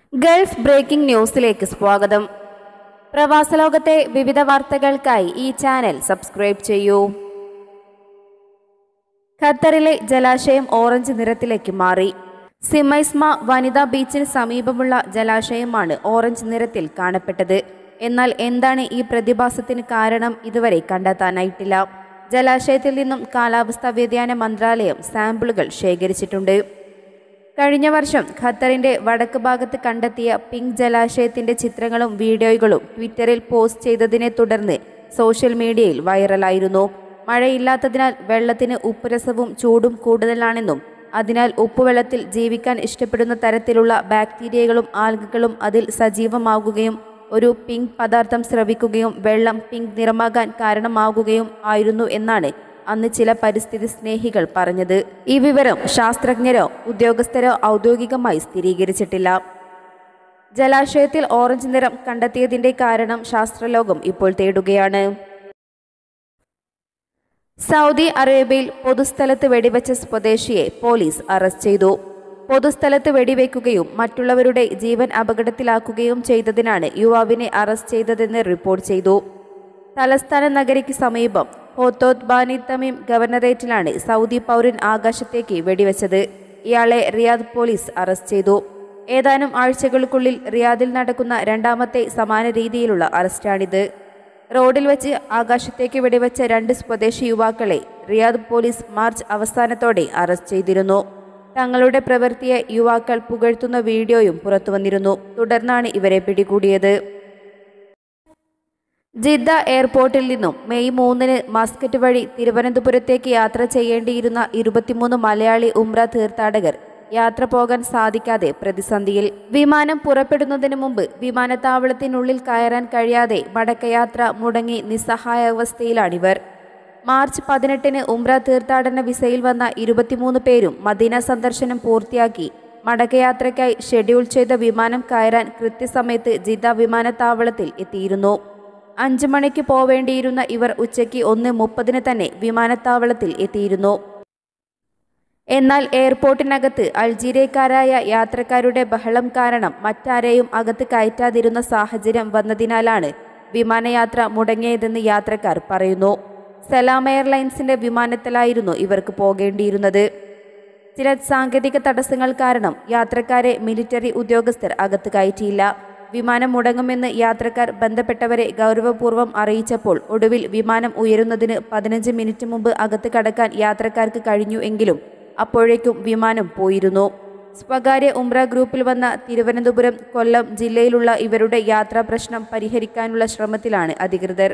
Gulf breaking ന്യൂസിലേക്ക് സ്വാഗതം പ്രവാസലോകത്തെ വിവിധ വാർത്തകൾക്കായി ഈ ചാനൽ സബ്സ്ക്രൈബ് ചെയ്യൂ ഖത്തറിലെ ജലാശയം ഓറഞ്ച് നിറത്തിലേക്ക് മാറി സിമൈസ്മ വനിതാ ബീച്ചിന് സമീപമുള്ള ജലാശയമാണ് ഓറഞ്ച് നിറത്തിൽ കാണപ്പെട്ടത് എന്നാൽ എന്താണ് ഈ പ്രതിഭാസത്തിന് കാരണം ഇതുവരെ കണ്ടെത്താനായിട്ടില്ല ജലാശയത്തിൽ നിന്നും കാലാവസ്ഥാ വ്യതിയാന മന്ത്രാലയം സാമ്പിളുകൾ ശേഖരിച്ചിട്ടുണ്ട് കഴിഞ്ഞ വർഷം ഖത്തറിന്റെ വടക്ക് ഭാഗത്ത് കണ്ടെത്തിയ പിങ്ക് ജലാശയത്തിന്റെ ചിത്രങ്ങളും വീഡിയോകളും ട്വിറ്ററിൽ പോസ്റ്റ് ചെയ്തതിനെ തുടർന്ന് സോഷ്യൽ മീഡിയയിൽ വൈറലായിരുന്നു മഴയില്ലാത്തതിനാൽ വെള്ളത്തിന് ഉപ്പുരസവും ചൂടും കൂടുതലാണെന്നും അതിനാൽ ഉപ്പുവെള്ളത്തിൽ ജീവിക്കാൻ ഇഷ്ടപ്പെടുന്ന തരത്തിലുള്ള ബാക്ടീരിയകളും ആൽഗകളും അതിൽ സജീവമാകുകയും ഒരു പിങ്ക് പദാർത്ഥം സ്രവിക്കുകയും വെള്ളം പിങ്ക് നിറമാകാൻ കാരണമാകുകയും ആയിരുന്നു എന്നാണ് അന്ന് ചില പരിസ്ഥിതി സ്നേഹികൾ പറഞ്ഞത് ഈ വിവരം ശാസ്ത്രജ്ഞരോ ഉദ്യോഗസ്ഥരോ ഔദ്യോഗികമായി സ്ഥിരീകരിച്ചിട്ടില്ല ജലാശയത്തിൽ ഓറഞ്ച് നിറം കണ്ടെത്തിയതിന്റെ കാരണം ശാസ്ത്രലോകം ഇപ്പോൾ തേടുകയാണ് സൗദി അറേബ്യയിൽ പൊതുസ്ഥലത്ത് വെടിവെച്ച സ്വദേശിയെ പോലീസ് അറസ്റ്റ് ചെയ്തു പൊതുസ്ഥലത്ത് വെടിവെക്കുകയും മറ്റുള്ളവരുടെ ജീവൻ അപകടത്തിലാക്കുകയും ചെയ്തതിനാണ് യുവാവിനെ അറസ്റ്റ് ചെയ്തതെന്ന് റിപ്പോർട്ട് ചെയ്തു തലസ്ഥാന നഗരിക്ക് സമീപം ഹോത്തോത് ബാനി തമീം ഗവർണറേറ്റിലാണ് സൗദി പൗരൻ ആകാശത്തേക്ക് വെടിവെച്ചത് ഇയാളെ റിയാദ് പോലീസ് അറസ്റ്റ് ചെയ്തു ഏതാനും ആഴ്ചകൾക്കുള്ളിൽ റിയാദിൽ നടക്കുന്ന രണ്ടാമത്തെ സമാന രീതിയിലുള്ള അറസ്റ്റാണിത് റോഡിൽ വെച്ച് ആകാശത്തേക്ക് വെടിവെച്ച രണ്ട് സ്വദേശി യുവാക്കളെ റിയാദ് പോലീസ് മാർച്ച് അവസാനത്തോടെ അറസ്റ്റ് ചെയ്തിരുന്നു തങ്ങളുടെ പ്രവൃത്തിയെ യുവാക്കൾ പുകഴ്ത്തുന്ന വീഡിയോയും പുറത്തുവന്നിരുന്നു തുടർന്നാണ് ഇവരെ പിടികൂടിയത് ജിദ്ദ എയർപോർട്ടിൽ നിന്നും മെയ് മൂന്നിന് മസ്കറ്റ് വഴി തിരുവനന്തപുരത്തേക്ക് യാത്ര ചെയ്യേണ്ടിയിരുന്ന ഇരുപത്തിമൂന്ന് മലയാളി ഉംറ തീർത്ഥാടകർ യാത്ര പോകാൻ സാധിക്കാതെ പ്രതിസന്ധിയിൽ വിമാനം പുറപ്പെടുന്നതിന് മുമ്പ് വിമാനത്താവളത്തിനുള്ളിൽ കയറാൻ കഴിയാതെ മടക്കയാത്ര മുടങ്ങി നിസ്സഹായാവസ്ഥയിലാണിവർ മാർച്ച് പതിനെട്ടിന് ഉംറ തീർത്ഥാടന വിസയിൽ വന്ന ഇരുപത്തിമൂന്ന് പേരും മദീന സന്ദർശനം പൂർത്തിയാക്കി മടക്കയാത്രയ്ക്കായി ഷെഡ്യൂൾ ചെയ്ത വിമാനം കയറാൻ കൃത്യസമയത്ത് ജിദ്ദ വിമാനത്താവളത്തിൽ എത്തിയിരുന്നു അഞ്ചു മണിക്ക് പോവേണ്ടിയിരുന്ന ഇവർ ഉച്ചയ്ക്ക് ഒന്ന് മുപ്പതിന് തന്നെ വിമാനത്താവളത്തിൽ എത്തിയിരുന്നു എന്നാൽ എയർപോർട്ടിനകത്ത് അൾജീരിയക്കാരായ യാത്രക്കാരുടെ ബഹളം കാരണം മറ്റാരെയും അകത്ത് കയറ്റാതിരുന്ന സാഹചര്യം വന്നതിനാലാണ് വിമാനയാത്ര മുടങ്ങിയതെന്ന് യാത്രക്കാർ പറയുന്നു സലാം എയർലൈൻസിന്റെ വിമാനത്തിലായിരുന്നു ഇവർക്ക് പോകേണ്ടിയിരുന്നത് ചില സാങ്കേതിക തടസ്സങ്ങൾ കാരണം യാത്രക്കാരെ മിലിറ്ററി ഉദ്യോഗസ്ഥർ അകത്ത് കയറ്റിയില്ല വിമാനം മുടങ്ങുമെന്ന് യാത്രക്കാർ ബന്ധപ്പെട്ടവരെ ഗൗരവപൂർവ്വം അറിയിച്ചപ്പോൾ ഒടുവിൽ വിമാനം ഉയരുന്നതിന് പതിനഞ്ച് മിനിറ്റ് മുമ്പ് അകത്ത് കടക്കാൻ യാത്രക്കാർക്ക് കഴിഞ്ഞു എങ്കിലും അപ്പോഴേക്കും വിമാനം പോയിരുന്നു സ്വകാര്യ ഉംറ ഗ്രൂപ്പിൽ വന്ന തിരുവനന്തപുരം കൊല്ലം ജില്ലയിലുള്ള ഇവരുടെ യാത്രാ പ്രശ്നം പരിഹരിക്കാനുള്ള ശ്രമത്തിലാണ് അധികൃതർ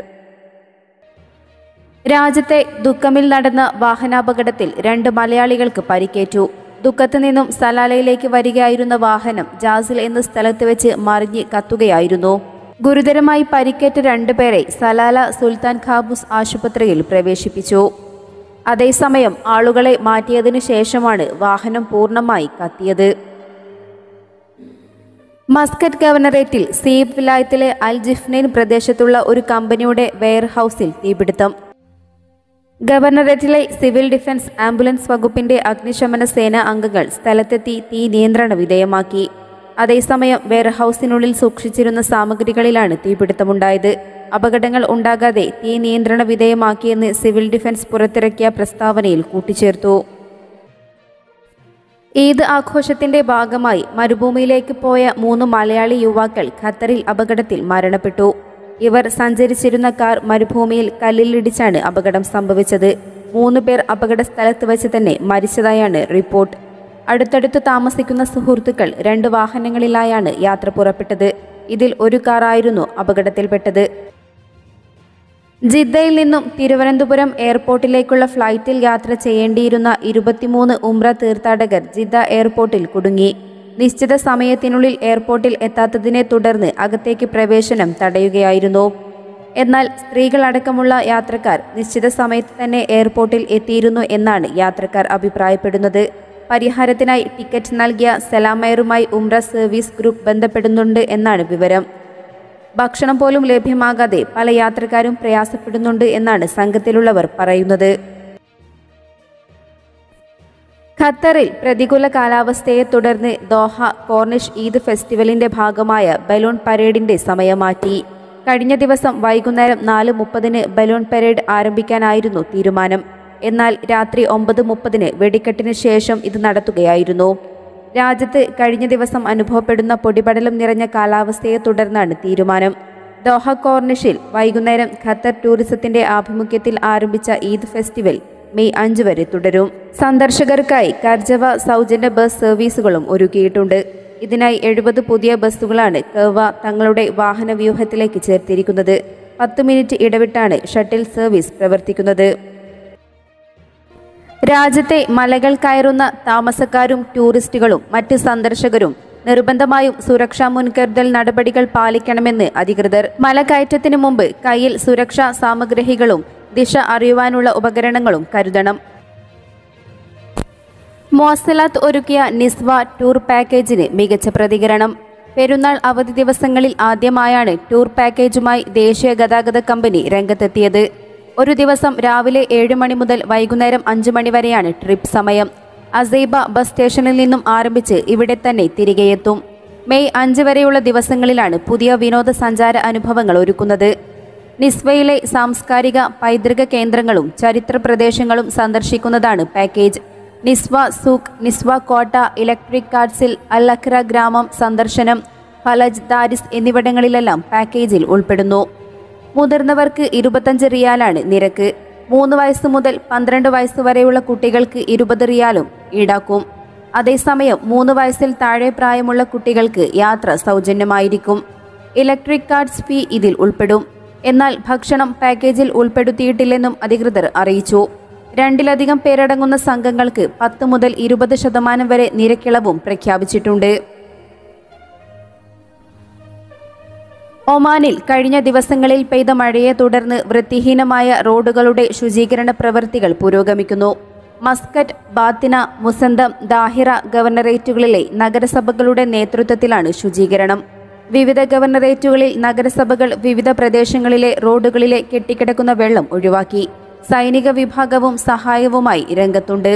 രാജ്യത്തെ ദുഃഖമിൽ നടന്ന വാഹനാപകടത്തിൽ രണ്ട് മലയാളികൾക്ക് പരിക്കേറ്റു ദുഃഖത്ത് നിന്നും സലാലയിലേക്ക് വരികയായിരുന്ന വാഹനം ജാസിൽ എന്ന സ്ഥലത്ത് വെച്ച് മറിഞ്ഞ് കത്തുകയായിരുന്നു ഗുരുതരമായി പരിക്കേറ്റ രണ്ടുപേരെ സലാല സുൽത്താൻ ഖാബൂസ് ആശുപത്രിയിൽ പ്രവേശിപ്പിച്ചു അതേസമയം ആളുകളെ മാറ്റിയതിനു ശേഷമാണ് വാഹനം പൂർണ്ണമായി കത്തിയത് മസ്കറ്റ് ഗവർണറേറ്റിൽ സീബ് വിലായത്തിലെ അൽ ജിഫ്നൈൻ പ്രദേശത്തുള്ള ഒരു കമ്പനിയുടെ വെയർഹൌസിൽ തീപിടുത്തം ഗവർണറേറ്റിലെ സിവിൽ ഡിഫൻസ് ആംബുലൻസ് വകുപ്പിന്റെ അഗ്നിശമന സേന അംഗങ്ങൾ സ്ഥലത്തെത്തി തീ നിയന്ത്രണ വിധേയമാക്കി അതേസമയം വെയർഹൌസിനുള്ളിൽ സൂക്ഷിച്ചിരുന്ന സാമഗ്രികളിലാണ് തീപിടുത്തമുണ്ടായത് അപകടങ്ങൾ ഉണ്ടാകാതെ തീ നിയന്ത്രണ വിധേയമാക്കിയെന്ന് സിവിൽ ഡിഫൻസ് പുറത്തിറക്കിയ പ്രസ്താവനയിൽ കൂട്ടിച്ചേർത്തു ഈദ് ആഘോഷത്തിന്റെ ഭാഗമായി മരുഭൂമിയിലേക്ക് പോയ മൂന്ന് മലയാളി യുവാക്കൾ ഖത്തറിൽ അപകടത്തിൽ മരണപ്പെട്ടു ഇവർ സഞ്ചരിച്ചിരുന്ന കാർ മരുഭൂമിയിൽ കല്ലിലിടിച്ചാണ് അപകടം സംഭവിച്ചത് മൂന്ന് പേർ അപകട സ്ഥലത്ത് വെച്ച് തന്നെ മരിച്ചതായാണ് റിപ്പോർട്ട് അടുത്തടുത്ത് താമസിക്കുന്ന സുഹൃത്തുക്കൾ രണ്ട് വാഹനങ്ങളിലായാണ് യാത്ര പുറപ്പെട്ടത് ഇതിൽ ഒരു കാറായിരുന്നു അപകടത്തിൽപ്പെട്ടത് ജിദ്ദയിൽ നിന്നും തിരുവനന്തപുരം എയർപോർട്ടിലേക്കുള്ള ഫ്ലൈറ്റിൽ യാത്ര ചെയ്യേണ്ടിയിരുന്ന ഇരുപത്തിമൂന്ന് ഉംറ തീർത്ഥാടകർ ജിദ്ദ എയർപോർട്ടിൽ കുടുങ്ങി നിശ്ചിത സമയത്തിനുള്ളിൽ എയർപോർട്ടിൽ എത്താത്തതിനെ തുടർന്ന് അകത്തേക്ക് പ്രവേശനം തടയുകയായിരുന്നു എന്നാൽ സ്ത്രീകളടക്കമുള്ള യാത്രക്കാർ നിശ്ചിത സമയത്ത് തന്നെ എയർപോർട്ടിൽ എത്തിയിരുന്നു എന്നാണ് യാത്രക്കാർ അഭിപ്രായപ്പെടുന്നത് പരിഹാരത്തിനായി ടിക്കറ്റ് നൽകിയ സെലാമയറുമായി ഉംറ സർവീസ് ഗ്രൂപ്പ് ബന്ധപ്പെടുന്നുണ്ട് എന്നാണ് വിവരം ഭക്ഷണം പോലും ലഭ്യമാകാതെ പല യാത്രക്കാരും പ്രയാസപ്പെടുന്നുണ്ട് എന്നാണ് സംഘത്തിലുള്ളവർ പറയുന്നത് ഖത്തറിൽ പ്രതികൂല കാലാവസ്ഥയെ തുടർന്ന് ദോഹ കോർണിഷ് ഈദ് ഫെസ്റ്റിവലിന്റെ ഭാഗമായ ബലൂൺ പരേഡിന്റെ സമയം മാറ്റി കഴിഞ്ഞ ദിവസം വൈകുന്നേരം നാല് മുപ്പതിന് ബലൂൺ പരേഡ് ആരംഭിക്കാനായിരുന്നു തീരുമാനം എന്നാൽ രാത്രി ഒമ്പത് മുപ്പതിന് വെടിക്കെട്ടിന് ശേഷം ഇത് നടത്തുകയായിരുന്നു രാജ്യത്ത് കഴിഞ്ഞ ദിവസം അനുഭവപ്പെടുന്ന പൊടിപടലം നിറഞ്ഞ കാലാവസ്ഥയെ തുടർന്നാണ് തീരുമാനം ദോഹ കോർണിഷിൽ വൈകുന്നേരം ഖത്തർ ടൂറിസത്തിന്റെ ആഭിമുഖ്യത്തിൽ ആരംഭിച്ച ഈദ് ഫെസ്റ്റിവൽ മെയ് അഞ്ച് വരെ തുടരും സന്ദർശകർക്കായി കർജവ സൗജന്യ ബസ് സർവീസുകളും ഒരുക്കിയിട്ടുണ്ട് ഇതിനായി എഴുപത് പുതിയ ബസ്സുകളാണ് കവ തങ്ങളുടെ വാഹന വ്യൂഹത്തിലേക്ക് ചേർത്തിരിക്കുന്നത് പത്ത് മിനിറ്റ് ഇടവിട്ടാണ് ഷട്ടിൽ സർവീസ് പ്രവർത്തിക്കുന്നത് രാജ്യത്തെ മലകൾ കയറുന്ന താമസക്കാരും ടൂറിസ്റ്റുകളും മറ്റ് സന്ദർശകരും നിർബന്ധമായും സുരക്ഷാ മുൻകരുതൽ നടപടികൾ പാലിക്കണമെന്ന് അധികൃതർ മലകയറ്റത്തിനു മുമ്പ് കയ്യിൽ സുരക്ഷാ സാമഗ്രികളും ദിശ അറിയുവാനുള്ള ഉപകരണങ്ങളും കരുതണം മോസലാത്ത് ഒരുക്കിയ നിസ്വ ടൂർ പാക്കേജിന് മികച്ച പ്രതികരണം പെരുന്നാൾ അവധി ദിവസങ്ങളിൽ ആദ്യമായാണ് ടൂർ പാക്കേജുമായി ദേശീയ ഗതാഗത കമ്പനി രംഗത്തെത്തിയത് ഒരു ദിവസം രാവിലെ ഏഴ് മണി മുതൽ വൈകുന്നേരം അഞ്ച് മണി വരെയാണ് ട്രിപ്പ് സമയം അസൈബ ബസ് സ്റ്റേഷനിൽ നിന്നും ആരംഭിച്ച് ഇവിടെ തന്നെ തിരികെയെത്തും മെയ് അഞ്ച് വരെയുള്ള ദിവസങ്ങളിലാണ് പുതിയ വിനോദസഞ്ചാര അനുഭവങ്ങൾ ഒരുക്കുന്നത് നിസ്വയിലെ സാംസ്കാരിക പൈതൃക കേന്ദ്രങ്ങളും ചരിത്ര പ്രദേശങ്ങളും സന്ദർശിക്കുന്നതാണ് പാക്കേജ് നിസ്വ സൂക്ക് നിസ്വ കോട്ട ഇലക്ട്രിക് കാർഡ്സിൽ അൽ അഖ്ര ഗ്രാമം സന്ദർശനം ഫലജ് ദാരിസ് എന്നിവിടങ്ങളിലെല്ലാം പാക്കേജിൽ ഉൾപ്പെടുന്നു മുതിർന്നവർക്ക് ഇരുപത്തഞ്ച് റിയാലാണ് നിരക്ക് മൂന്ന് വയസ്സ് മുതൽ പന്ത്രണ്ട് വയസ്സ് വരെയുള്ള കുട്ടികൾക്ക് ഇരുപത് റിയാലും ഈടാക്കും അതേസമയം മൂന്ന് വയസ്സിൽ താഴെ പ്രായമുള്ള കുട്ടികൾക്ക് യാത്ര സൗജന്യമായിരിക്കും ഇലക്ട്രിക് കാർഡ്സ് ഫീ ഇതിൽ ഉൾപ്പെടും എന്നാൽ ഭക്ഷണം പാക്കേജിൽ ഉൾപ്പെടുത്തിയിട്ടില്ലെന്നും അധികൃതർ അറിയിച്ചു രണ്ടിലധികം പേരടങ്ങുന്ന സംഘങ്ങൾക്ക് പത്ത് മുതൽ ഇരുപത് ശതമാനം വരെ നിരക്കിളവും പ്രഖ്യാപിച്ചിട്ടുണ്ട് ഒമാനിൽ കഴിഞ്ഞ ദിവസങ്ങളിൽ പെയ്ത മഴയെ തുടർന്ന് വൃത്തിഹീനമായ റോഡുകളുടെ ശുചീകരണ പ്രവൃത്തികൾ പുരോഗമിക്കുന്നു മസ്കറ്റ് ബാത്തിന മുസന്തം ദാഹിറ ഗവർണറേറ്റുകളിലെ നഗരസഭകളുടെ നേതൃത്വത്തിലാണ് ശുചീകരണം വിവിധ ഗവർണറേറ്റുകളിൽ നഗരസഭകൾ വിവിധ പ്രദേശങ്ങളിലെ റോഡുകളിലെ കെട്ടിക്കിടക്കുന്ന വെള്ളം ഒഴിവാക്കി സൈനിക വിഭാഗവും സഹായവുമായി രംഗത്തുണ്ട്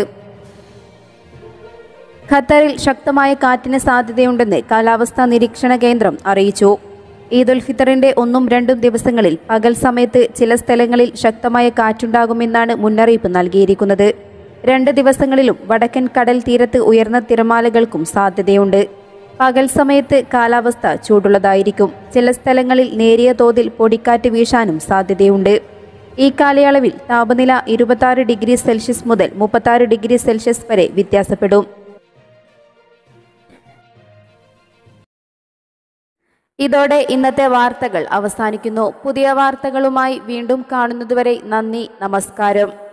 ഖത്തറിൽ ശക്തമായ കാറ്റിന് സാധ്യതയുണ്ടെന്ന് കാലാവസ്ഥാ നിരീക്ഷണ കേന്ദ്രം അറിയിച്ചു ഈദുൽ ഫിത്തറിന്റെ ഒന്നും രണ്ടും ദിവസങ്ങളിൽ പകൽ സമയത്ത് ചില സ്ഥലങ്ങളിൽ ശക്തമായ കാറ്റുണ്ടാകുമെന്നാണ് മുന്നറിയിപ്പ് നൽകിയിരിക്കുന്നത് രണ്ട് ദിവസങ്ങളിലും വടക്കൻ കടൽ തീരത്ത് ഉയർന്ന തിരമാലകൾക്കും സാധ്യതയുണ്ട് പകൽ സമയത്ത് കാലാവസ്ഥ ചൂടുള്ളതായിരിക്കും ചില സ്ഥലങ്ങളിൽ നേരിയ തോതിൽ പൊടിക്കാറ്റ് വീശാനും സാധ്യതയുണ്ട് ഈ കാലയളവിൽ താപനില ഇരുപത്തി ഡിഗ്രി സെൽഷ്യസ് മുതൽ മുപ്പത്തി ഡിഗ്രി സെൽഷ്യസ് വരെ വ്യത്യാസപ്പെടും ഇതോടെ ഇന്നത്തെ വാർത്തകൾ അവസാനിക്കുന്നു പുതിയ വാർത്തകളുമായി വീണ്ടും കാണുന്നതുവരെ നന്ദി നമസ്കാരം